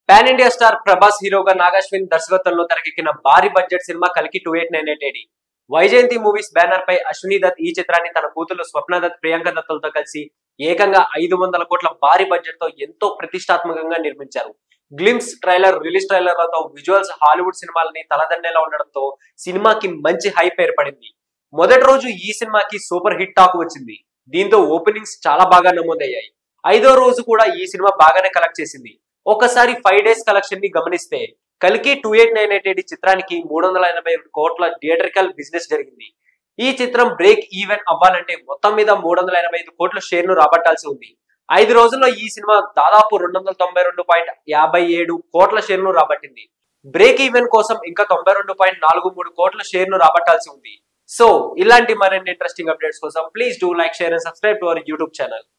pan India star Prabhas హీరోగా నాగాశ్విన్ దర్శకత్వంలో తెరకెక్కిన భారీ బడ్జెట్ సినిమా కలికి two eight nine eight AD Vyjayanthi movies banner పై అశ్విని దత్ ఈ చిత్రాన్ని తన కూతురు స్వప్న దత్ ప్రియాంక దత్తులతో కలిసి ఏకంగా ఐదు వందల కోట్ల భారీ బడ్జెట్ తో ఎంతో ప్రతిష్టాత్మకంగా నిర్మించారు గ్లిమ్స్ ట్రైలర్ రిలీజ్ ట్రైలర్లతో విజువల్స్ హాలీవుడ్ సినిమాలని తలదండేలా ఉండడంతో సినిమాకి మంచి హైప్ ఏర్పడింది మొదటి రోజు ఈ సినిమాకి సూపర్ హిట్ టాక్ వచ్చింది దీంతో ఓపెనింగ్స్ చాలా బాగా నమోదయ్యాయి ఐదో రోజు కూడా ఈ సినిమా బాగానే కలెక్ట్ చేసింది ఒకసారి ఫైవ్ డేస్ కలెక్షన్ ని గమనిస్తే కలికి two eight nine eight eight చిత్రానికి మూడు వందల ఎనభై కోట్ల థియేటర్కల్ బిజినెస్ జరిగింది ఈ చిత్రం బ్రేక్ ఈవెన్ అవ్వాలంటే మొత్తం మీద మూడు వందల ఎనభై ఐదు కోట్ల షేర్ ను రాబట్టాల్సి ఉంది ఐదు రోజుల్లో ఈ సినిమా దాదాపు రెండు వందల తొంభై రెండు పాయింట్ యాభై ఏడు కోట్ల షేర్ ను రాబట్టింది బ్రేక్ ఈవెన్ కోసం ఇంకా తొంభై రెండు పాయింట్ నాలుగు మూడు కోట్ల షేర్ ను రాబట్టాల్సి ఉంది సో ఇలాంటి మరిన్ని ఇంట్రెస్టింగ్ అప్డేట్స్ కోసం please do like share and subscribe to our YouTube channel